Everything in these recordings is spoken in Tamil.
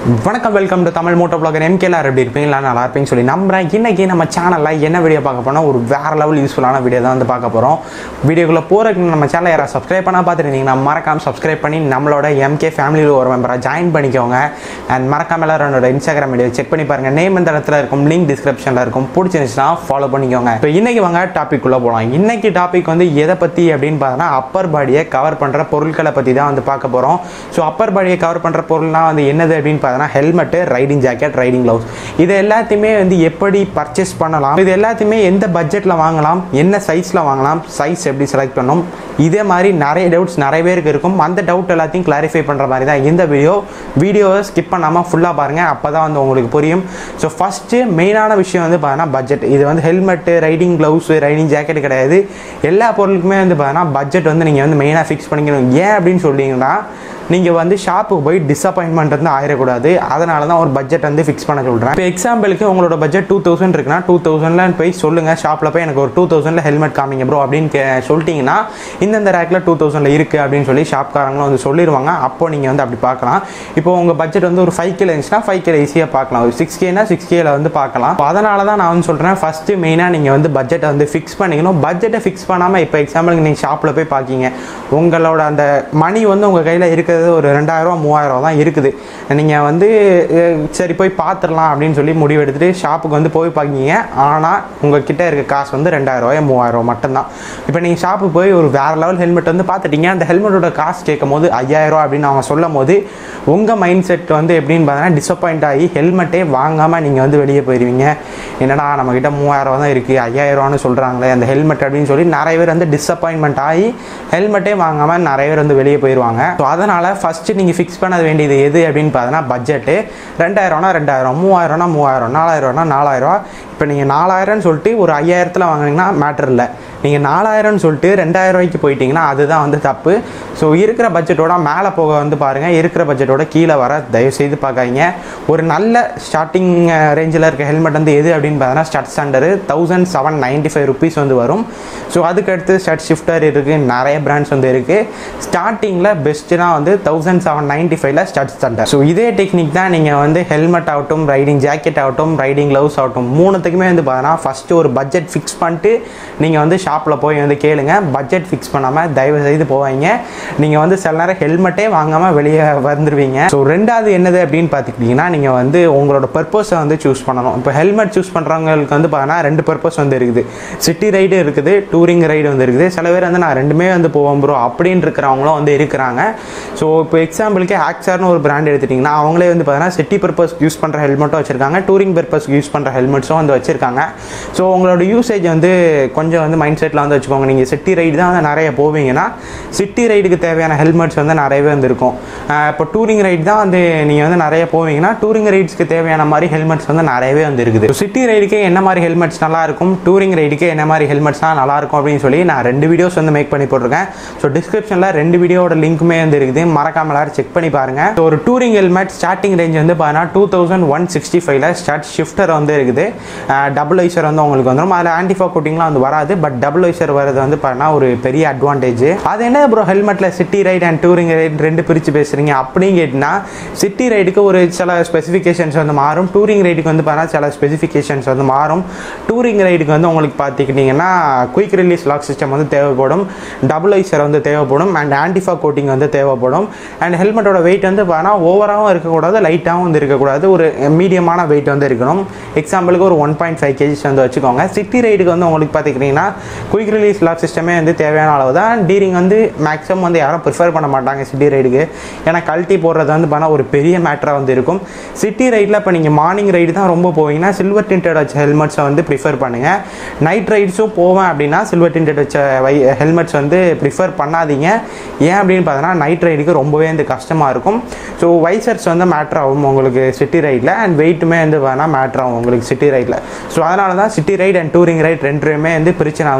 வணக்கம் welcome to Tamil moto blogger எம்கேலார் எப்படி இருப்பீங்களா நல்லா இருப்பீங்கன்னு சொல்லி நம்புறேன் இன்னைக்கு நம்ம சேனலில் என்ன வீடியோ பார்க்க போனால் ஒரு வேற லெவல் யூஸ்ஃபுல்லான வீடியோ தான் வந்து பார்க்க போகிறோம் வீடியோக்குள்ளே போகிறதுக்கு நம்ம சேனலை யாராவது சப்ஸ்கிரைப் பண்ணால் பார்த்துருந்தீங்கன்னா மறக்காம சப்ஸ்கிரைப் பண்ணி நம்மளோட எம்கே ஃபேமிலியில் ஒரு மெம்பராக ஜாயின் பண்ணிக்கோங்க அண்ட் மறக்காம எல்லாரும் என்னோட இன்ஸ்டாகிராம் வீடியோ செக் பண்ணி பாருங்கள் நேம் இந்த இடத்துல இருக்கும் லிங்க் டிஸ்கிரிப்ஷனில் இருக்கும் பிடிச்சிருந்துச்சுன்னா ஃபாலோ பண்ணிக்கோங்க இப்போ இன்னைக்கு வாங்க டாபிக் உள்ள போகலாம் இன்னைக்கு டாபிக் வந்து எதை பற்றி அப்படின்னு பார்த்தோன்னா அப்பர் பாடியை கவர் பண்ணுற பொருட்களை பற்றி தான் வந்து பார்க்க போகிறோம் ஸோ அப்பர் பாடியை கவர் பண்ணுற பொருள்லாம் வந்து என்னது அப்படின்னு பார்த்தோன்னா helmet riding jacket riding gloves இது எல்லாத்தையுமே வந்து எப்படி பர்ச்சேஸ் பண்ணலாம் இது எல்லாத்தையுமே எந்த பட்ஜெட்டில் வாங்கலாம் என்ன சைஸில் வாங்கலாம் சைஸ் எப்படி செலக்ட் பண்ணணும் இதே மாதிரி நிறைய டவுட்ஸ் நிறைய பேருக்கு இருக்கும் அந்த டவுட் எல்லாத்தையும் கிளாரிஃபை பண்ணுற மாதிரி தான் இந்த வீடியோ வீடியோவை ஸ்கிப் பண்ணாமல் ஃபுல்லாக பாருங்கள் அப்போ தான் வந்து உங்களுக்கு புரியும் ஸோ ஃபஸ்ட்டு மெயினான விஷயம் வந்து பார்த்தீங்கன்னா பட்ஜெட் இது வந்து helmet riding gloves riding jacket கிடையாது எல்லா பொருளுக்குமே வந்து பார்த்தீங்கன்னா பட்ஜெட் வந்து நீங்கள் வந்து மெயினாக ஃபிக்ஸ் பண்ணிக்கணும் ஏன் அப்படின்னு சொல்லிங்கன்னா நீங்கள் வந்து ஷாப்புக்கு போய் டிசப்பாயின்மெண்ட் வந்து ஆயிடக்கூடாது அதனால தான் ஒரு பட்ஜெட் வந்து ஃபிக்ஸ் பண்ண சொல்கிறேன் இப்போ எக்ஸாம்பிளுக்கு உங்களோட பட்ஜெட் டூ தௌசண்ட் இருக்குன்னா டூ தௌசண்ட்ல போய் சொல்லுங்கள் ஷாப்பில் போய் எனக்கு ஒரு டூ தௌசண்டில் ஹெல்மெட் காமிங்க ப்ரோ அப்படின்னு கே சொல்லிட்டீங்கன்னா இந்தந்த ரேக்கில் டூ தௌசண்டில் இருக்குது அப்படின்னு சொல்லி ஷாப்காரங்களும் வந்து சொல்லிடுவாங்க அப்போ நீங்கள் வந்து அப்படி பார்க்கலாம் இப்போ உங்கள் பட்ஜெட் வந்து ஒரு ஃபைவ் கேல இருந்துச்சுன்னா ஃபைவ் கேல ஈஸியாக பார்க்கலாம் ஒரு சிக்ஸ் கேனா சிக்ஸ் கேல வந்து பார்க்கலாம் அப்போ அதனால தான் நான் வந்து சொல்கிறேன் ஃபஸ்ட்டு மெயினாக நீங்கள் வந்து பட்ஜெட்டை வந்து ஃபிக்ஸ் பண்ணிக்கணும் பட்ஜெட்டை ஃபிக்ஸ் பண்ணாமல் இப்போ எக்ஸாம்பிளுக்கு நீங்கள் ஷாப்பில் போய் பார்க்கிங்க உங்களோட அந்த மணி வந்து உங்கள் கையில் இருக்கிறது ஒரு ரெண்டாயிரரூவா மூவாயிரம் தான் இருக்குது நீங்கள் வந்து அஹ், சரி போய் பார்த்துடலாம் அப்படின்னு சொல்லி முடிவு எடுத்துகிட்டு ஷாப்புக்கு வந்து போய் பார்க்கிங்க ஆனால் உங்கள் கிட்ட இருக்க காசு வந்து ரெண்டாயிரரூவாய் மூவாயிரம் மட்டும்தான் இப்போ நீங்கள் ஷாப்புக்கு போய் ஒரு வேறு லெவல் ஹெல்மெட் வந்து பார்த்துட்டீங்க அந்த ஹெல்மெட்டோட காசு கேட்கும் போது ஐயாயிரம் அப்படின்னு அவங்க சொல்லும் போது உங்கள் மைண்ட் செட் வந்து எப்படின்னு பார்த்தீங்கன்னா டிசப்பாயிண்ட் ஆகி ஹெல்மெட்டே வாங்காமல் நீங்கள் வந்து வெளியே போயிடுவீங்க என்னடா நம்மக்கிட்ட மூவாயிரம் தான் இருக்குது ஐயாயிரம்னு சொல்கிறாங்களே அந்த ஹெல்மெட் அப்படின்னு சொல்லி நிறைய பேர் வந்து டிசப்பாயின்மெண்ட் ஆகி ஹெல்மெட்டே வாங்காமல் நிறைய பேர் வந்து வெளியே போயிடுவாங்க ஸோ அதனால் ஃபஸ்ட்டு நீங்கள் ஃபிக்ஸ் பண்ண வேண்டியது எது அப்படின்னு பார்த்தீங்கன்னா பட்ஜெட்டு ரெண்டாயிரம்னா ரெண்டாயிரம் மூவாயிரம்னா மூவாயிரம் நாலாயிரம்னா நாலாயிரம் இப்போ நீங்கள் நாலாயிரம்னு சொல்லிட்டு ஒரு ஐயாயிரத்தில் வாங்குனீங்கன்னா மேட்டர் இல்லை நீங்கள் நாலாயிரம்னு சொல்லிட்டு ரெண்டாயிரம் ரூபாய்க்கு போயிட்டீங்கன்னா அதுதான் வந்து தப்பு ஸோ இருக்கிற பட்ஜெட்டோட மேலே போக வந்து பாருங்கள் இருக்கிற பட்ஜெட்டோட கீழே வர தயவுசெய்து பார்க்காதீங்க ஒரு நல்ல ஸ்டார்டிங் ரேஞ்சில் இருக்க ஹெல்மெட் வந்து எது அப்படின்னு பார்த்தீங்கன்னா stud standard thousand seven ninety five rupees வந்து வரும் ஸோ அதுக்கடுத்து ஸ்டட் ஷிஃப்டர் இருக்குது நிறைய பிராண்ட்ஸ் வந்து இருக்குது ஸ்டார்டிங்கில் பெஸ்ட்டுனா வந்து தௌசண்ட் செவன் நைன்ட்டி ஃபைவ்ல ஸ்டட் ஸ்டாண்டர்ட் ஸோ இதே டெக்னிக் தான் நீங்கள் வந்து ஹெல்மெட் ஆகட்டும் ரைடிங் ஜாக்கெட் ஆகட்டும் ரைடிங் க்ளவுஸ் ஆகட்டும் மூணுத்துக்குமே வந்து பார்த்தீங்கன்னா ஃபஸ்ட்டு ஒரு பட்ஜெட் ஃபிக்ஸ் பண்ணிட்டு நீங்கள் வந்து ஷாப்பில் போய் வந்து கேளுங்க பட்ஜெட் ஃபிக்ஸ் பண்ணாமல் தயவு செய்து போவாங்க நீங்கள் வந்து சில நேரம் ஹெல்மெட்டே வாங்காமல் வெளியே வந்துடுவீங்க ஸோ ரெண்டாவது என்னது அப்படின்னு பார்த்துக்கிட்டிங்கன்னா நீங்கள் வந்து உங்களோட பர்பஸை வந்து சூஸ் பண்ணணும் இப்போ ஹெல்மெட் சூஸ் பண்ணுறவங்களுக்கு வந்து பார்த்தீங்கன்னா ரெண்டு பர்பஸ் வந்து இருக்குது சிட்டி ரைடு இருக்குது டூரிங் ரைடு வந்து இருக்குது சில பேர் வந்து நான் ரெண்டுமே வந்து போவோம் ப்ரோ அப்படின்னு இருக்கிறவங்களும் வந்து இருக்கிறாங்க ஸோ இப்போ எக்ஸாம்பிளுக்கு ஆக்சர்னு ஒரு பிராண்ட் எடுத்துட்டிங்கன்னா அவங்களே வந்து பார்த்தீங்கன்னா சிட்டி பர்பஸ் யூஸ் பண்ணுற ஹெல்மெட்டும் வச்சுருக்காங்க டூரிங் பர்பஸ் யூஸ் பண்ணுற ஹெல்மெட்ஸும் வந்து வச்சுருக்காங்க ஸோ உங்களோட யூசேஜ் வந்து கொஞ்சம் வந்து மைண்ட் செட்டில் வந்து வச்சுக்கோங்க நீங்கள் சிட்டி ரைடு தான் வந்து நிறைய போவீங்கன்னா சிட்டி ரைடுக்கு தேவையான ஹெல்மெட்ஸ் வந்து நிறையவே வந்து இருக்கும் ஆஹ் இப்போ டூரிங் ரைடு தான் வந்து நீங்கள் வந்து நிறைய போவீங்கன்னா டூரிங் ரைட்ஸ்க்கு தேவையான மாதிரி ஹெல்மெட்ஸ் வந்து நிறையவே வந்து இருக்குது சிட்டி ரைடுக்கு என்ன மாதிரி ஹெல்மெட்ஸ் நல்லா இருக்கும் டூரிங் ரைடுக்கு என்ன மாதிரி ஹெல்மெட்ஸ்லாம் நல்லா இருக்கும் அப்படின்னு சொல்லி நான் ரெண்டு வீடியோஸ் வந்து மேக் பண்ணி போட்டிருக்கேன் ஸோ டிஸ்கிரிப்ஷனில் ரெண்டு வீடியோட லிங்க்குமே வந்து இருக்குது மறக்காம எல்லாரும் செக் பண்ணி பாருங்க ஸோ ஒரு டூரிங் ஹெல்மெட் ஸ்டார்டிங் ரேஞ்ச் வந்து பார்த்தீங்கன்னா டூ தௌசண்ட் ஒன் சிக்ஸ்டி ஃபைவ்ல ஸ்டார்ட் ஷிஃப்டர் வந்து இருக்குது டபுள் ஐசர் வந்து உங்களுக்கு வந்துடும் அதில் ஆன்டிஃபா கோட்டிங்லாம் வந்து வராது பட் டபுள் ஐசர் வரது வந்து பார்த்தீங்கன்னா ஒரு பெரிய அட்வான்டேஜ் அது என்ன ப்ரோ ஹெல்மெட்டில் city ride and touring ride ரெண்டு பிரித்து பேசுகிறீங்க அப்படின்னு கேட்டிங்கன்னா சிட்டி ரைடுக்கு ஒரு சில ஸ்பெசிஃபிகேஷன்ஸ் வந்து மாறும் டூரிங் ரைடுக்கு வந்து பார்த்தீங்கன்னா சில ஸ்பெசிஃபிகேஷன்ஸ் வந்து மாறும் டூரிங் ரைடுக்கு வந்து உங்களுக்கு பார்த்துக்கிட்டிங்கன்னா குயிக் ரிலீஸ் லாக் சிஸ்டம் வந்து தேவைப்படும் டபுள் ஐசர் வந்து தேவைப்படும் அண்ட் ஆன்டிஃபா கோட்டிங் வந்து தேவைப்படும் அண்ட் ஹெல்மெட்டோட வெயிட் வந்து பார்த்தீங்கன்னா ஓவராகவும் இருக்கக்கூடாது லைட்டாகவும் வந்து இருக்கக்கூடாது ஒரு மீடியமான வெயிட் வந்து இருக்கணும் எக்ஸாம்பிளுக்கு ஒரு ஒன் பாயிண்ட் ஃபைவ் கேஜிஸ் வந்து வச்சுக்கோங்க சிட்டி ரைடுக்கு வந்து உங்களுக்கு பார்த்துக்கிட்டிங்கன்னா குயிக் ரிலீஸ் லாக் சிஸ்டமே வந்து தேவையான அளவு தான் டீரிங் வந்து மேக்ஸிமம் வந்து யாரும் ப்ரிஃபர் பண்ண மாட்டாங்க சிட்டி ரைடுக்கு ஏன்னா கழட்டி போடுறது வந்து பண்ணால் ஒரு பெரிய மேட்டராக வந்து இருக்கும் சிட்டி ரைடில் இப்போ நீங்கள் மார்னிங் ரைடு தான் ரொம்ப போவீங்கன்னா சில்வர் டிண்டட் வச்ச ஹெல்மெட்ஸை வந்து ப்ரிஃபர் பண்ணுங்கள் நைட் ரைட்ஸும் போவேன் அப்படின்னா சில்வர் டிண்டட் வச்ச வை ஹெல்மெட்ஸ் வந்து ப்ரிஃபர் பண்ணாதீங்க ஏன் அப்படின்னு பார்த்தோன்னா நைட் ரைடுக்கு ரொம்பவே வந்து கஷ்டமாக இருக்கும் ஸோ வைசர்ஸ் வந்து மேட்ரு ஆகும் உங்களுக்கு சிட்டி ரைடில் அண்ட் வெயிட்டுமே வந்து வேணால் மேட்ரு ஆகும் உங்களுக்கு சிட்டி ரைடில் ஸோ அதனால தான் city ride and touring ride ரெண்டுமே வந்து பிரித்து நான்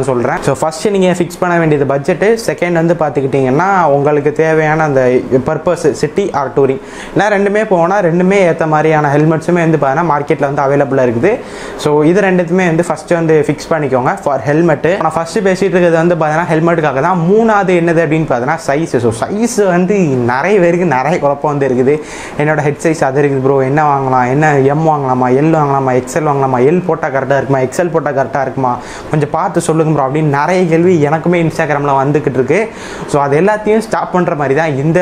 நான் சொல்கிறேன் ஸோ ஃபஸ்ட்டு நீங்கள் ஃபிக்ஸ் பண்ண வேண்டியது பட்ஜெட்டு செகண்ட் வந்து பார்த்துக்கிட்டிங்கன்னா உங்களுக்கு தேவையான அந்த பர்பஸ் சிட்டி ஆர் டூரிங் ஏன்னா ரெண்டுமே போனால் ரெண்டுமே ஏற்ற மாதிரியான ஹெல்மெட்ஸுமே வந்து பார்த்தீங்கன்னா மார்க்கெட்டில் வந்து அவைலபிளாக இருக்குது ஸோ இது ரெண்டுத்துமே வந்து ஃபஸ்ட்டு வந்து ஃபிக்ஸ் பண்ணிக்கோங்க ஃபார் ஹெல்மெட்டு நான் ஃபஸ்ட்டு பேசிகிட்டு இருக்கிறது வந்து பார்த்தீங்கன்னா ஹெல்மெட்டுக்காக தான் மூணாவது என்னது அப்படின்னு பார்த்தீங்கன்னா சைஸ் ஸோ சைஸ் வந்து நிறைய பேருக்கு நிறைய குழப்பம் வந்து இருக்குது என்னோட ஹெட் சைஸ் அது இருக்குது ப்ரோ என்ன வாங்கலாம் என்ன எம் வாங்கலாமா எல் வாங்கலாமா எக்ஸல் வாங்கலாமா எல் போட்டால் கரெக்டாக இருக்குமா எக்ஸல் போட்டால் கரெக்டாக இருக்குமா கொஞ்சம் பார்த்து சொல்லுங்க ப்ரோ அப்படின்னு நிறைய கேள்வி எனக்குமே இன்ஸ்டாகிராமில் வந்துக்கிட்டு இருக்கு ஸோ அது எல்லாத்தையும் ஸ்டாப் பண்ணுற மாதிரி தான் இந்த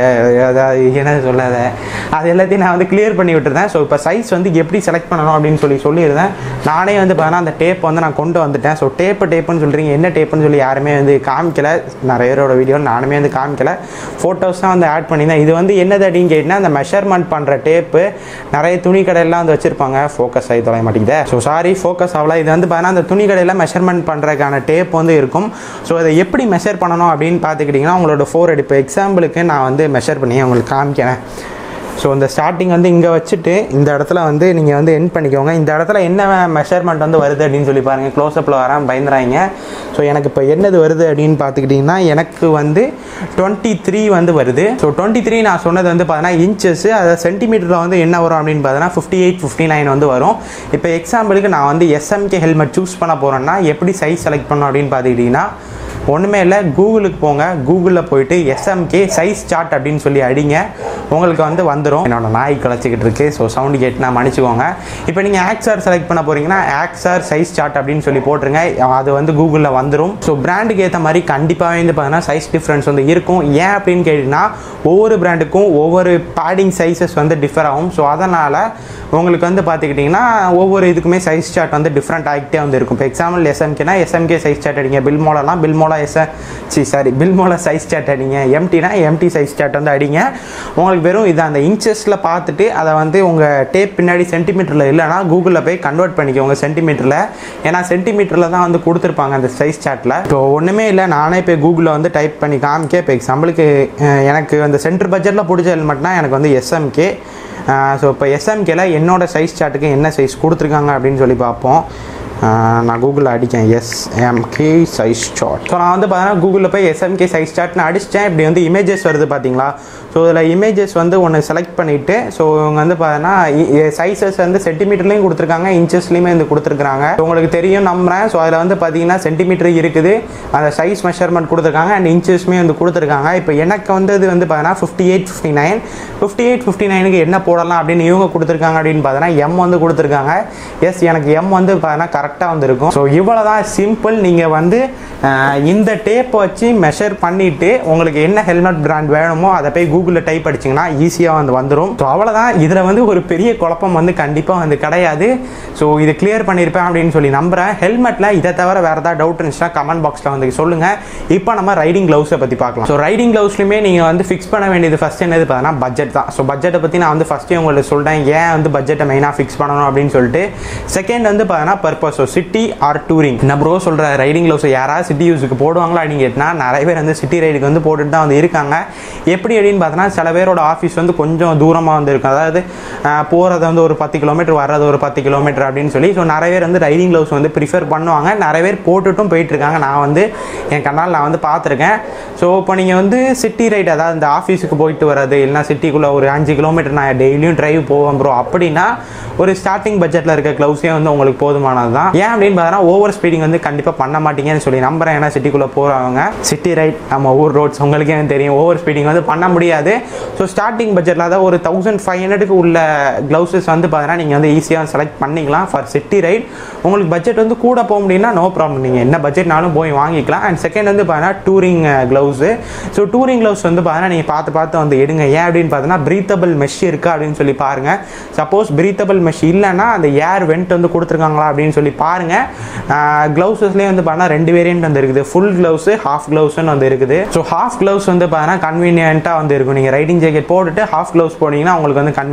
அதாவது என்ன சொல்லாத அது எல்லாத்தையும் நான் வந்து கிளியர் பண்ணி விட்டுருந்தேன் ஸோ இப்போ சைஸ் வந்து எப்படி செலக்ட் பண்ணணும் அப்படின்னு சொல்லி சொல்லியிருந்தேன் நானே வந்து பார்த்தீங்கன்னா அந்த டேப் வந்து நான் கொண்டு வந்துட்டேன் ஸோ டேப்பு டேப்புன்னு சொல்கிறீங்க என்ன டேப்புன்னு சொல்லி யாருமே வந்து காமிக்கல நிறைய பேரோட வீடியோ நானுமே வந்து காமிக்கல ஃபோட்டோஸ் தான் வந்து ஆட் பண்ணியிருந்தேன் இது வந்து என்னது அப்படின்னு கேட்டிங்கன்னா அந்த மெஷர்மெண்ட் பண்ணுற டேப்பு நிறைய துணி கடையெல்லாம் வந்து வச்சுருப்பாங்க ஃபோக்கஸ் ஆகி தொலை மாட்டேங்குது ஸோ சாரி ஃபோக்கஸ் ஆகல இது வந்து பார்த்தீங்கன்னா அந்த துணி கடையில் மெஷர்மெண்ட் பண்ணுறதுக்கான டேப் வந்து இருக்கும் ஸோ அதை எப்படி மெஷர் பண்ணணும் அப்படின்னு பார்த்துக்கிட்டிங்கன்னா உங்களோட ஃபோர் இப்போ எக்ஸாம்பிளுக்கு நான் வந்து மெஷர் பண்ணி உங்களுக்கு காமிக்கிறேன் ஸோ இந்த ஸ்டார்டிங் வந்து இங்கே வச்சுட்டு இந்த இடத்துல வந்து நீங்கள் வந்து என் பண்ணிக்கோங்க இந்த இடத்துல என்ன மெஷர்மெண்ட் வந்து வருது அப்படின்னு சொல்லி பாருங்கள் க்ளோஸ்அப்பில் வரேன் பயந்துறாங்க ஸோ எனக்கு இப்போ என்னது வருது அப்படின்னு பார்த்துக்கிட்டிங்கன்னா எனக்கு வந்து டுவெண்ட்டி த்ரீ வந்து வருது ஸோ டுவெண்ட்டி த்ரீ நான் சொன்னது வந்து பார்த்தீங்கன்னா இன்ச்சஸ் அதாவது சென்டிமீட்டரில் வந்து என்ன வரும் அப்படின்னு பார்த்தீங்கன்னா ஃபிஃப்டி எயிட் ஃபிஃப்டி நைன் வந்து வரும் இப்போ எக்ஸாம்பிளுக்கு நான் வந்து எஸ்எம்கே ஹெல்மெட் சூஸ் பண்ண போகிறேன்னா எப்படி சைஸ் செலக்ட் பண்ணணும் அப்படின்னு பார்த்துக்கிட்டிங்கன்னா ஒன்றுமே இல்லை கூகுளுக்கு போங்க கூகுளில் போயிட்டு எஸ்எம்கே சைஸ் சார்ட் அப்படின்னு சொல்லி அடிங்க உங்களுக்கு வந்து வந்துடும் என்னோட நாய் கலைச்சிக்கிட்டு இருக்கு ஸோ சவுண்டு கேட்டுனா மன்னிச்சுக்கோங்க இப்போ நீங்கள் ஆக்ஸார் செலக்ட் பண்ண போகிறீங்கன்னா ஆக்ஸார் சைஸ் சார்ட் அப்படின்னு சொல்லி போட்டுருங்க அது வந்து கூகுளில் வந்துடும் ஸோ பிராண்டுக்கு ஏற்ற மாதிரி கண்டிப்பாக வந்து பார்த்தீங்கன்னா சைஸ் டிஃப்ரென்ஸ் வந்து இருக்கும் ஏன் அப்படின்னு கேட்டிங்கன்னா ஒவ்வொரு பிராண்டுக்கும் ஒவ்வொரு பேடிங் சைஸஸ் வந்து டிஃபர் ஆகும் ஸோ அதனால் உங்களுக்கு வந்து பார்த்துக்கிட்டிங்கன்னா ஒவ்வொரு இதுக்குமே சைஸ் சார்ட் வந்து டிஃப்ரெண்ட் ஆகிட்டே வந்து இருக்கும் இப்போ எக்ஸாம்பிள் எஸ்எம்கேனா எஸ்எம்கே சைஸ் சார்ட் அடிங்க பில்மோலாம் பில்மோலா எஸ் சி சாரி பில்மோலா சைஸ் சார்ட் அடிங்க எம்டினா எம்டி சைஸ் சார்ட் வந்து அடிங்க உங்களுக்கு வெறும் இது அந்த இன்ச்சஸில் பார்த்துட்டு அதை வந்து உங்கள் டேப் பின்னாடி சென்டிமீட்டரில் இல்லைனா கூகுளில் போய் கன்வெர்ட் பண்ணிக்கோங்க சென்டிமீட்டரில் ஏன்னா சென்டிமீட்டரில் தான் வந்து கொடுத்துருப்பாங்க அந்த சைஸ் சார்ட்டில் இப்போ ஒன்றுமே இல்லை நானே இப்போ கூகுளில் வந்து டைப் பண்ணி காமிக்க இப்போ எக்ஸாம்பிளுக்கு அஹ், எனக்கு அந்த சென்டர் பட்ஜெட்டில் பிடிச்ச ஹெல்மெட்னா எனக்கு வந்து எஸ்எம்கே ஸோ இப்போ எஸ்எம்கேல என்னோட சைஸ் சார்ட்டுக்கு என்ன சைஸ் கொடுத்துருக்காங்க அப்படின்னு சொல்லி பார்ப்போம் ஆஹ் நான் கூகுளில் அடித்தேன் எஸ்எம்கே சைஸ் சார்ட் ஸோ நான் வந்து பார்த்தீங்கன்னா கூகுளில் போய் எஸ்எம்கே சைஸ் சார்ட்னு அடிச்சிட்டேன் இப்படி வந்து இமேஜஸ் வருது பார்த்தீங்களா ஸோ இதில் இமேஜஸ் வந்து ஒன்று செலக்ட் பண்ணிவிட்டு ஸோ இவங்க வந்து பார்த்தீங்கன்னா சைஸஸ் வந்து சென்டிமீட்டர்லேயும் கொடுத்துருக்காங்க இன்ச்சஸ்லேயுமே வந்து கொடுத்துருக்காங்க So, உங்களுக்கு தெரியும் நம்புறேன் ஸோ அதில் வந்து பார்த்தீங்கன்னா சென்டிமீட்டர் இருக்குது அந்த சைஸ் மெஷர்மெண்ட் கொடுத்துருக்காங்க அண்ட் இன்ச்சஸ்மே வந்து கொடுத்துருக்காங்க இப்போ எனக்கு வந்து இது வந்து பார்த்தீங்கன்னா fifty eight fifty nine fifty eight fifty நைனுக்கு என்ன போடலாம் அப்படின்னு இவங்க கொடுத்துருக்காங்க அப்படின்னு பார்த்தீங்கன்னா எம் வந்து கொடுத்துருக்காங்க எஸ் எனக்கு எம் வந்து பார்த்தீங்கன்னா கரெக்டாக வந்து இருக்கும் ஸோ இவ்வளோ தான் சிம்பிள் நீங்கள் வந்து அஹ், இந்த டேப்பை வச்சு மெஷர் பண்ணிவிட்டு உங்களுக்கு என்ன ஹெல்மெட் பிராண்ட் வேணுமோ அதை போய் கூகுளில் டைப் அடிச்சிங்கன்னா ஈஸியாக வந்து வந்துடும் ஸோ அவ்வளோதான் இதில் வந்து ஒரு பெரிய குழப்பம் வந்து கண்டிப்பாக வந்து கிடையாது ஸோ இது கிளியர் பண்ணியிருப்பேன் அப்படின்னு சொல்லி நம்புகிறேன் ஹெல்மெட்டில் இதை தவிர வேறு ஏதாவது டவுட் இருந்துச்சுன்னா கமெண்ட் பாக்ஸில் வந்து சொல்லுங்கள் இப்போ நம்ம ரைடிங் க்ளவுஸை பற்றி பார்க்கலாம் ஸோ ரைடிங் க்ளவுஸ்லையுமே நீங்கள் வந்து ஃபிக்ஸ் பண்ண வேண்டியது ஃபஸ்ட் என்னது பார்த்தீங்கன்னா பட்ஜெட் தான் ஸோ பட்ஜெட்டை பற்றி நான் வந்து ஃபஸ்ட்டே உங்களுக்கு சொல்லிட்டேன் ஏன் வந்து பட்ஜெட்டை மெயினாக ஃபிக்ஸ் பண்ணணும் அப்படின்னு சொல்லிட்டு செகண்ட் வந்து பார்த்தீங்கன்னா purpose so city or touring நான் ப்ரோ சொல்கிற ரைடிங் க்ளவுஸ் யாராவது சிட்டி யூஸுக்கு போடுவாங்களா அப்படின்னு கேட்டினா நிறைய பேர் வந்து சிட்டி ரைடுக்கு வந்து போட்டுட்டு தான் வந்து இருக்காங்க எப்படி அப்படின்னு பார்த்தோன்னா சில பேரோட ஆஃபீஸ் வந்து கொஞ்சம் தூரமாக வந்து இருக்கும் அதாவது போகிறது வந்து ஒரு பத்து கிலோமீட்டர் வர்றது ஒரு பத்து கிலோமீட்டர் அப்படின்னு சொல்லி ஸோ நிறைய பேர் வந்து ரைடிங் க்ளவுஸ் வந்து ப்ரிஃபர் பண்ணுவாங்க நிறைய பேர் போட்டுட்டும் போயிட்டு இருக்காங்க நான் வந்து என் கண்ணால் நான் வந்து பார்த்துருக்கேன் ஸோ இப்போ நீங்கள் வந்து சிட்டி ரைடு அதாவது இந்த ஆஃபீஸுக்கு போயிட்டு வர்றது இல்லைனா சிட்டிக்குள்ளே ஒரு அஞ்சு கிலோமீட்டர் நான் டெய்லியும் டிரைவ் போவேன் ப்ரோ அப்படின்னா ஒரு ஸ்டார்டிங் பட்ஜெட்டில் இருக்க க்ளவுஸே வந்து உங்களுக்கு போதுமானது தான் ஏன் அப்படின்னு பார்த்தா ஓவர் ஸ்பீடிங் வந்து கண்டிப்பாக பண்ண மாட்டீங்கன்னு சொல்லி நம்புறேன் ஏன்னா சிட்டிக்குள்ளே போகிறவங்க சிட்டி ரைட் நம்ம ஊர் ரோட்ஸ் உங்களுக்கே தெரியும் ஓவர் ஸ்பீடிங் வந்து பண்ண முடியாது ஸோ ஸ்டார்டிங் பட்ஜெட்டில் அதாவது ஒரு தௌசண்ட் ஃபைவ் ஹண்ட்ரடுக்கு உள்ள க்ளவுசஸ் வந்து பார்த்தீங்கன்னா நீங்கள் வந்து ஈஸியாக செலக்ட் பண்ணிக்கலாம் ஃபார் சிட்டி ரைட் உங்களுக்கு பட்ஜெட் வந்து கூட போக முடியும்னா நோ ப்ராப்ளம் நீங்கள் என்ன பட்ஜெட்னாலும் போய் வாங்கிக்கலாம் அண்ட் செகண்ட் வந்து பார்த்தீங்கன்னா touring gloves so touring gloves வந்து பார்த்தீங்கன்னா நீங்கள் பார்த்து பார்த்து வந்து எடுங்க ஏன் அப்படின்னு பார்த்தீங்கன்னா பிரீத்தபிள் மெஷ் இருக்கா அப்படின்னு சொல்லி பாருங்கள் சப்போஸ் பிரீத்தபிள் மெஷ் இல்லைன்னா அந்த ஏர் வெண்ட் வந்து கொடுத்துருக்காங்களா அப்படின்னு சொல்லி பாருங்கள் க்ளவுஸஸ்லேயே வந்து பார்த்தீங்கன்னா ரெண்டு வேரியன்ட் வந்து இருக்குது ஃபுல் க்ளவுஸு ஹாஃப் க்ளவுஸ்னு வந்து இருக்குது ஸோ ஹாஃப் க்ளவுஸ் வந்து பார்த்தீங்கன்னா கன்வீனியண்ட்டாக வந்து இருக்கும் நீங்கள் ரைடிங் ஜாக்கெட் போட்டுட்டு ஹாஃப் க்ளவுஸ் போனீங்கன்னா உங்களுக்கு வந்து கன்வீனியண்ட்டாக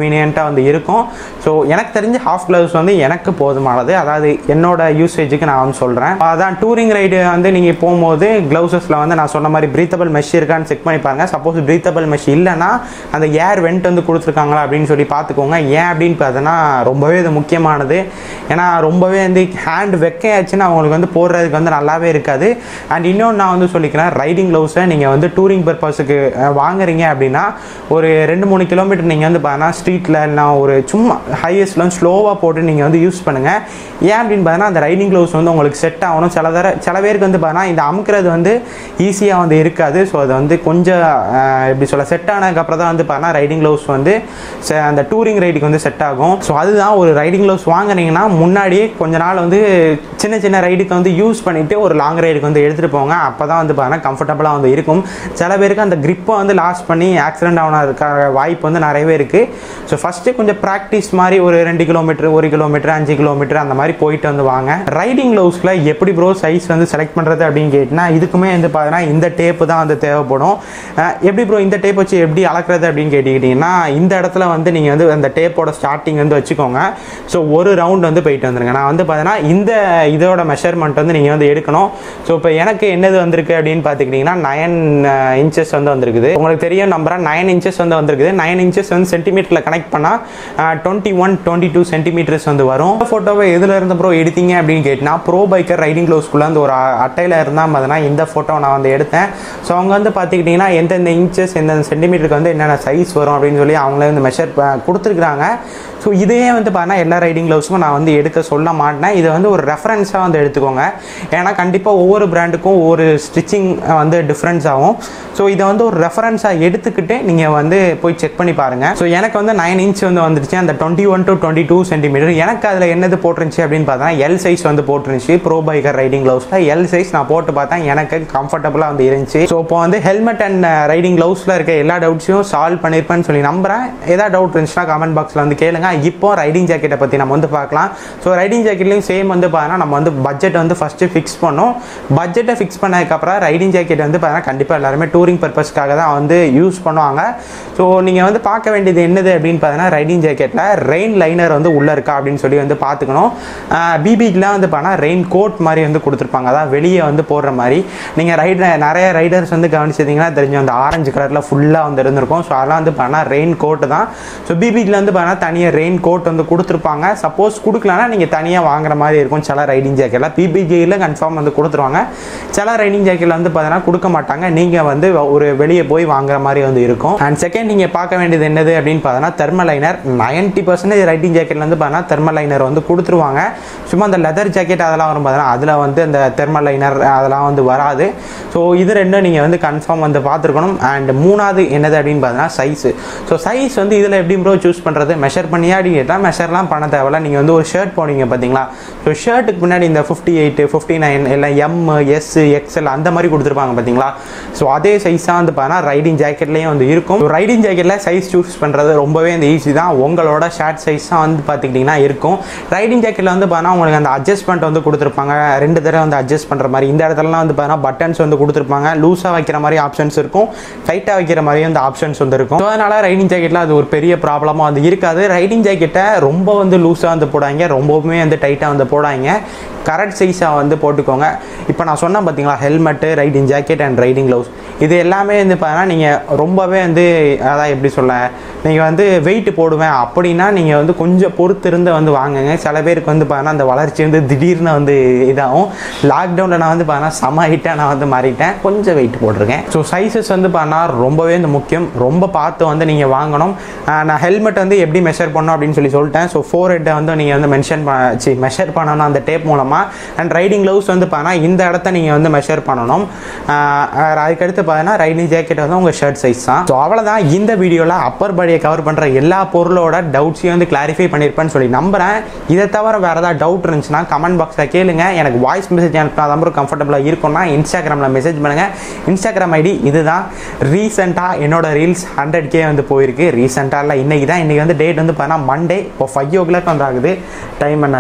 சஃபிஷியண்ட்டாக வந்து இருக்கும் ஸோ எனக்கு தெரிஞ்சு ஹாஃப் க்ளவுஸ் வந்து எனக்கு போதுமானது அதாவது என்னோட யூசேஜுக்கு நான் வந்து சொல்கிறேன் அதான் டூரிங் ரைடு வந்து நீங்கள் போகும்போது க்ளவுசஸில் வந்து நான் சொன்ன மாதிரி ப்ரீத்தபிள் மெஷ் இருக்கான்னு செக் பண்ணி பாருங்க சப்போஸ் ப்ரீத்தபிள் மெஷ் இல்லைன்னா அந்த ஏர் வெண்ட் வந்து கொடுத்துருக்காங்களா அப்படின்னு சொல்லி பார்த்துக்கோங்க ஏன் அப்படின்னு பார்த்தோன்னா ரொம்பவே இது முக்கியமானது ஏன்னா ரொம்பவே வந்து ஹேண்ட் வெக்கையாச்சுன்னா அவங்களுக்கு வந்து போடுறதுக்கு வந்து நல்லாவே இருக்காது அண்ட் இன்னொன்று நான் வந்து சொல்லிக்கிறேன் ரைடிங் க்ளவுஸை நீங்கள் வந்து டூரிங் பர்பஸுக்கு வாங்குறீங்க அப்படின்னா ஒரு ரெண்டு மூணு கிலோமீட்டர் நீங்கள் வந்து பார்த்தீங்கன்னா ஸ்ட்ரீட்டில் இல்லைனா ஒரு சும்மா ஹையஸ்ட்லாம் ஸ்லோவாக போட்டு நீங்கள் வந்து யூஸ் பண்ணுங்கள் ஏன் அப்படின்னு பார்த்தீங்கன்னா அந்த ரைடிங் க்ளவுஸ் வந்து உங்களுக்கு செட் ஆகணும் சில தர சில பேருக்கு வந்து பார்த்தீங்கன்னா இந்த அமுக்கிறது வந்து ஈஸியாக வந்து இருக்காது ஸோ அது வந்து கொஞ்சம் அஹ், எப்படி சொல்ல செட் ஆனதுக்கப்புறம் தான் வந்து பார்த்தீங்கன்னா ரைடிங் க்ளவுஸ் வந்து செ- அந்த டூரிங் ரைடுக்கு வந்து செட் ஆகும் ஸோ அதுதான் ஒரு ரைடிங் க்ளவுஸ் வாங்குனீங்கன்னா முன்னாடியே கொஞ்ச நாள் வந்து சின்ன சின்ன ரைடுக்கு வந்து யூஸ் பண்ணிவிட்டு ஒரு லாங் ரைடுக்கு வந்து எடுத்துகிட்டு போங்க அப்போ தான் வந்து பார்த்தீங்கன்னா கம்ஃபர்டபுளாக வந்து இருக்கும் சில பேருக்கு அந்த grip-அ வந்து லாஸ் பண்ணி ஆக்சிடென்ட் ஆன வாய்ப்பு வந்து நிறையவே இருக்குது ஸோ ஃபஸ்ட்டு கொஞ்சம் ப்ராக்டிஸ் மாதிரி ஒரு ரெண்டு கிலோமீட்டர் ஒரு கிலோமீட்டர் அஞ்சு கிலோமீட்டர் அந்த மாதிரி போயிட்டு வந்து வாங்க ரைடிங் க்ளவுஸில் எப்படி ப்ரோ சைஸ் வந்து செலக்ட் பண்ணுறது அப்படின்னு கேட்டினா இதுக்குமே வந்து பார்த்தீங்கன்னா இந்த டேப்பு தான் வந்து தேவைப்படும் அஹ் எப்படி ப்ரோ இந்த டேப் வச்சு எப்படி அளக்குறது அப்படின்னு கேட்டுக்கிட்டிங்கன்னா இந்த இடத்துல வந்து நீங்கள் வந்து அந்த டேப்போட ஸ்டார்டிங் வந்து வச்சுக்கோங்க ஸோ ஒரு ரவுண்ட் வந்து போயிட்டு வந்துருங்க நான் வந்து பார்த்தீங்கன்னா இந்த இதோட மெஷர்மெண்ட் வந்து நீங்கள் வந்து எடுக்கணும் ஸோ இப்போ எனக்கு என்னது வந்திருக்கு அப்படின்னு பார்த்துக்கிட்டிங்கன்னா நயன் இன்ச்சஸ் வந்து வந்திருக்குது உங்களுக்கு தெரியும் நம்புறேன் நைன் இன்ச்சஸ் வந்து வந்திருக்குது நைன் இன்ச்சஸ் வந்து சென்டிமீட்டரில் கனெக்ட் பண்ணால் twenty one twenty two centimetres வந்து வரும் ஃபோட்டோவை எதில் இருந்து ப்ரோ எடுத்தீங்க அப்படின்னு கேட்டினா ப்ரோ பைக்கர் ரைடிங் க்ளவுஸ்க்குள்ளே அந்த ஒரு அ- அட்டையில் இருந்தால் பார்த்தீங்கன்னா இந்த ஃபோட்டோ நான் வந்து எடுத்தேன் ஸோ அவங்க வந்து பார்த்துக்கிட்டிங்கன்னா எந்தெந்த இன்ச்சஸ் எந்தெந்த சென்டிமீட்டருக்கு வந்து என்னென்ன சைஸ் வரும் அப்படின்னு சொல்லி அவங்களே வந்து மெஷர் கொடுத்துருக்குறாங்க ஸோ இதையே வந்து பார்த்தீங்கன்னா எல்லா ரைடிங் க்ளவுஸுக்கும் நான் வந்து எடுக்க சொல்ல மாட்டேன் இதை வந்து ஒரு ரெஃபரன்ஸாக வந்து எடுத்துக்கோங்க ஏன்னா கண்டிப்பாக ஒவ்வொரு பிராண்டுக்கும் ஒவ்வொரு ஸ்டிச்சிங் வந்து டிஃப்ரென்ஸ் ஆகும் ஸோ இதை வந்து ஒரு ரெஃபரன்ஸாக எடுத்துக்கிட்டு நீங்கள் வந்து போய் செக் பண்ணி பாருங்கள் ஸோ எனக்கு வந்து நைன் இன்ச் வந்து வந்துருச்சு அந்த twenty one to twenty two centimetre எனக்கு அதில் என்னது போட்டுருந்துச்சு அப்படின்னு பார்த்தா எல் சைஸ் வந்து போட்டுருந்துச்சு ப்ரோ பைக்கர் ரைடிங் க்ளவுஸில் எல் சைஸ் நான் போட்டு பார்த்தேன் எனக்கு கம்ஃபர்டபுளாக வந்து இருந்துச்சு ஸோ இப்போ வந்து ஹெல்மெட் அண்ட் ரைடிங் க்ளவுஸில் இருக்க எல்லா டவுட்ஸையும் சால்வ் பண்ணியிருப்பேன்னு சொல்லி நம்புறேன் ஏதாவது டவுட் இருந்துச்சுன்னா கமெண்ட் பாக்ஸில் வந்து கேளுங்க இப்போ ரைடிங் ஜாக்கெட்டை பற்றி நம்ம வந்து பார்க்கலாம் ஸோ ரைடிங் ஜாக்கெட்லையும் சேம் வந்து பார்த்தீங்கன்னா நம்ம வந்து பட்ஜெட் வந்து ஃபஸ்ட்டு ஃபிக்ஸ் பண்ணோம் பட்ஜெட்டை ஃபிக்ஸ் பண்ணதுக்கப்புறம் ரைடிங் ஜாக்கெட் வந்து பார்த்தீங்கன்னா கண்டிப்பாக எல்லாருமே டூரிங் பர்பஸ்க்காக தான் வந்து யூஸ் பண்ணுவாங்க ஸோ நீங்கள் வந்து பார்க்க வேண்டியது என்னது அப்படின்னு பார்த்தீங்கன்னா ரைடிங் ஜாக்கெட்டில் ரெயின் லைனர் வந்து உள்ளே இருக்கா அப்படின்னு சொல்லி வந்து பார்த்துக்கணும் பிபிக்கெலாம் வந்து பார்த்தீங்கன்னா ரெயின் கோட் மாதிரி வந்து கொடுத்துருப்பாங்க அதான் வெளியே வந்து போடுற மாதிரி நீங்கள் ரைடர் நிறைய ரைடர்ஸ் வந்து கவனிச்சிருந்தீங்கன்னா தெரிஞ்சு அந்த ஆரஞ்சு கலரில் ஃபுல்லாக வந்து இருந்திருக்கும் ஸோ அதெல்லாம் வந்து பார்த்தீங்கன்னா ரெயின் கோட்டு தான் ஸோ பிபிக்கில் வந்து பார்த்தீங்கன்னா தனியாக ரெயின் கோட் வந்து கொடுத்துருப்பாங்க சப்போஸ் கொடுக்கலன்னா நீங்கள் தனியாக வாங்குற மாதிரி இருக்கும் சில ரைடிங் ஜாக்கெட்டில் பிபிஜியில் கன்ஃபார்ம் வந்து கொடுத்துருவாங்க சில ரைடிங் ஜாக்கெட்டில் வந்து பார்த்தீங்கன்னா கொடுக்க மாட்டாங்க நீங்கள் வந்து ஒரு வெளியே போய் வாங்குற மாதிரி வந்து இருக்கும் அண்ட் செகண்ட் நீங்கள் பார்க்க வேண்டியது என்னது அப்படின்னு பார்த்தீங்கன்னா thermal liner ninety percentage riding ஜாக்கெட்ல வந்து பார்த்தீங்கன்னா தெர்மல் லைனர் வந்து கொடுத்துருவாங்க சும்மா அந்த லெதர் ஜாக்கெட் அதெல்லாம் வரும் பார்த்தீங்கன்னா அதில் வந்து அந்த தெர்மல் லைனர் அதெல்லாம் வந்து வராது ஸோ இது ரெண்டும் நீங்கள் வந்து கன்ஃபார்ம் வந்து பார்த்துருக்கணும் அண்ட் மூணாவது என்னது அப்படின்னு பார்த்தீங்கன்னா சைஸு ஸோ சைஸ் வந்து இதில் எப்படி ப்ரோ சூஸ் பண்ணுறது மெஷர் பண்ணியா அப்படின்னு கேட்டால் மெஷர்லாம் பண்ண தேவையில்ல நீங்கள் வந்து ஒரு ஷர்ட் போனீங்க பார்த்தீங்களா ஸோ ஷர்ட்டுக்கு பின்னாடி இந்த ஃபிஃப்டி எயிட் ஃபிஃப்டி நைன் இல்லை எம் எஸ் எக்ஸ்எல் அந்த மாதிரி கொடுத்துருப்பாங்க பார்த்தீங்களா ஸோ அதே சைஸ் தான் வந்து பார்த்தீங்கன்னா ரைடிங் ஜாக்கெட்லேயும் வந்து இருக்கும் ரைடிங் ஜாக்கெட்டில் சைஸ் சூஸ் பண்ணுறது ரொம்பவே வந்து ஈஸி தான் உங்களோட ஷர்ட் சைஸ் தான் வந்து பார்த்துக்கிட்டிங்கன்னா இருக்கும் ரைடிங் ஜாக்கெட்டில் வந்து பார்த்தீங்கன்னா உங்களுக்கு அந்த அட்ஜஸ்ட்மெண்ட் வந்து கொடுத்துருப்பாங்க ரெண்டு தடவை வந்து அட்ஜஸ்ட் பண்ணுற மாதிரி இந்த இடத்துலலாம் வந்து பார்த்தீங்கன்னா பட்டன்ஸ் வந்து கொடுத்துருப்பாங்க லூஸாக வைக்கிற மாதிரி ஆப்ஷன்ஸ் இருக்கும் டைட்டாக வைக்கிற மாதிரி வந்து ஆப்ஷன்ஸ் வந்து இருக்கும் ஸோ அதனால் ரைடிங் ஜாக்கெட்டில் அது ஒரு பெரிய ப்ராப்ளமாக வந்து இருக்காது ரைடிங் ஜாக்கெட்டை ரொம்ப வந்து லூஸாக வந்து போடாங்க ரொம்பவுமே வந்து டைட்டாக வந்து போடாங்க கரெக்ட் சைஸாக வந்து போட்டுக்கோங்க இப்போ நான் சொன்னேன் பார்த்தீங்களா helmet riding jacket and riding gloves இது எல்லாமே வந்து பார்த்தீங்கன்னா நீங்கள் ரொம்பவே வந்து அதான் எப்படி சொல்ல நீங்கள் வந்து வெயிட் போடுவேன் அப்படின்னா நீங்கள் வந்து கொஞ்சம் பொறுத்து இருந்து வந்து வாங்குங்க சில பேருக்கு வந்து பார்த்தீங்கன்னா அந்த வளர்ச்சி வந்து திடீர்னு வந்து இதாகும் லாக்டவுனில் நான் வந்து பார்த்தீங்கன்னா செம ஹைட்டாக நான் வந்து மாறிட்டேன் கொஞ்சம் வெயிட் போட்டிருக்கேன் ஸோ சைஸஸ் வந்து பார்த்தீங்கன்னா ரொம்பவே வந்து முக்கியம் ரொம்ப பார்த்து வந்து நீங்கள் வாங்கணும் ஆஹ் நான் ஹெல்மெட் வந்து எப்படி மெஷர் பண்ணணும் அப்படின்னு சொல்லி சொல்லிட்டேன் ஸோ ஃபோர் ஹெட்டை வந்து நீங்கள் வந்து மென்ஷன் பண்ண மெஷர் பண்ணணும் அந்த டேப் மூலமாக அண்ட் ரைடிங் க்ளவுஸ் வந்து பார்த்தீங்கன்னா இந்த இடத்த நீங்கள் வந்து மெஷர் பண்ணணும் ஆஹ் ஆஹ் அதுக்கடுத்து பார்த்தீங்கன்னா ரைடிங் ஜாக்கெட் வந்து உங்கள் ஷர்ட் சைஸ் தான் ஸோ அவ்வளோதான் இந்த வீடியோவில் அப்பர் பாடியை கவர் பண்ணுற எல்லா பொருளோட டவுட்ஸையும் வந்து கிளாரிஃபை பண்ணியிருப்பேன்னு சொல்லி நம்புறேன் இதை தவிர வேறு ஏதாவது டவுட் இருந்துச்சுன்னா கமெண்ட் பாக்ஸில் கேளுங்க எனக்கு வாய்ஸ் மெசேஜ் அனுப்பினா தான் கம்ஃபர்டபுளாக இருக்கும்னா இன்ஸ்டாகிராமில் மெசேஜ் பண்ணுங்கள் இன்ஸ்டாகிராம் ஐடி இதுதான் ரீசெண்டாக என்னோட ரீல்ஸ் ஹண்ட்ரட் கே வந்து போயிருக்கு ரீசெண்டாக இல்லை இன்றைக்கி தான் இன்றைக்கி வந்து டேட் வந்து பார்த்தீங்கன்னா மண்டே இப்போ ஃபைவ் ஓ கிளாக் வந்து ஆகுது டைம் என்ன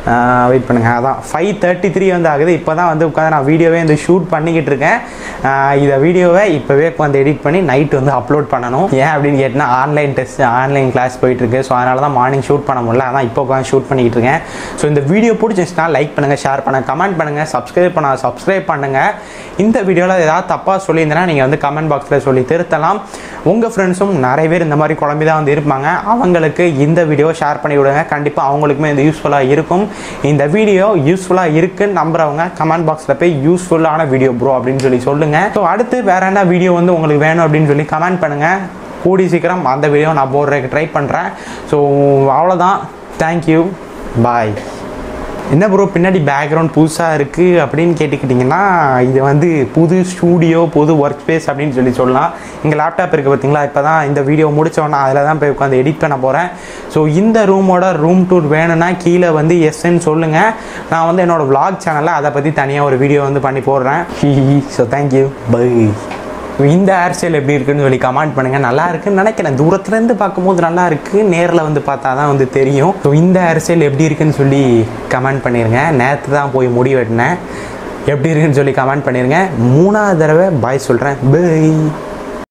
வெயிட் பண்ணுங்க அதான் ஃபைவ் தேர்ட்டி த்ரீ வந்து ஆகுது இப்போ தான் வந்து உட்காந்து நான் வீடியோவே வந்து ஷூட் பண்ணிக்கிட்டு இருக்கேன் ஆஹ் இதை வீடியோவை இப்போவே வந்து எடிட் பண்ணி நைட் வந்து அப்லோட் பண்ணணும் ஏன் அப்படின்னு கேட்டினா ஆன்லைன் டெஸ்ட் ஆன்லைன் கிளாஸ் போயிட்டுருக்கு ஸோ அதனால தான் மார்னிங் ஷூட் பண்ண முடியல அதான் இப்போ உட்காந்து ஷூட் பண்ணிக்கிட்டு இருக்கேன் ஸோ இந்த வீடியோ பிடிச்சிச்சுன்னா லைக் பண்ணுங்கள் ஷேர் பண்ணுங்கள் கமெண்ட் பண்ணுங்கள் சப்ஸ்கிரைப் பண்ண சப்ஸ்கிரைப் பண்ணுங்கள் இந்த வீடியோவில் ஏதாவது தப்பாக சொல்லியிருந்தேன்னா நீங்கள் வந்து கமெண்ட் பாக்ஸில் சொல்லி திருத்தலாம் உங்கள் ஃப்ரெண்ட்ஸும் நிறைய பேர் இந்த மாதிரி குழம்பி தான் வந்து இருப்பாங்க அவங்களுக்கு இந்த வீடியோ ஷேர் பண்ணி விடுங்க கண்டிப்பாக அவங்களுக்குமே இது யூஸ்ஃபுல்லாக இருக்கும் இந்த வீடியோ யூஸ்ஃபுல்லாக இருக்குன்னு நம்புறவங்க கமெண்ட் பாக்ஸில் போய் யூஸ்ஃபுல்லான வீடியோ ப்ரோ அப்படின்னு சொல்லி சொல்லுங்கள் ஸோ அடுத்து வேற என்ன வீடியோ வந்து உங்களுக்கு வேணும் அப்படின்னு சொல்லி கமெண்ட் பண்ணுங்கள் கூடி சீக்கிரம் அந்த வீடியோ நான் போடுறதுக்கு ட்ரை பண்ணுறேன் ஸோ அவ்வளோதான் தேங்க்யூ பாய் என்ன ப்ரோ பின்னாடி பேக்ரவுண்ட் புதுசாக இருக்குது அப்படின்னு கேட்டுக்கிட்டிங்கன்னா இது வந்து புது ஸ்டூடியோ புது ஒர்க் ஸ்பேஸ் அப்படின்னு சொல்லி சொல்லலாம் எங்கள் லேப்டாப் இருக்குது பார்த்தீங்களா இப்போ தான் இந்த வீடியோ முடித்தோன்னா அதில் தான் போய் உட்காந்து எடிட் பண்ண போகிறேன் ஸோ இந்த ரூமோட ரூம் டூர் வேணும்னா கீழே வந்து எஸ்ன்னு சொல்லுங்கள் நான் வந்து என்னோடய vlog சேனலில் அதை பற்றி தனியாக ஒரு வீடியோ வந்து பண்ணி போடுறேன் ஸோ தேங்க்யூ பை இந்த ஹேர் ஸ்டைல் எப்படி இருக்குன்னு சொல்லி கமெண்ட் பண்ணுங்கள் நல்லா இருக்குன்னு நினைக்கிறேன் தூரத்துலேருந்து பார்க்கும்போது நல்லா இருக்கு நேரில் வந்து பார்த்தா தான் வந்து தெரியும் ஸோ இந்த ஹேர் ஸ்டைல் எப்படி இருக்குன்னு சொல்லி கமெண்ட் பண்ணிடுங்க நேற்று தான் போய் முடி வெட்டினேன் எப்படி இருக்குன்னு சொல்லி கமெண்ட் பண்ணிடுங்க மூணாவது தடவை பாய் சொல்கிறேன் பை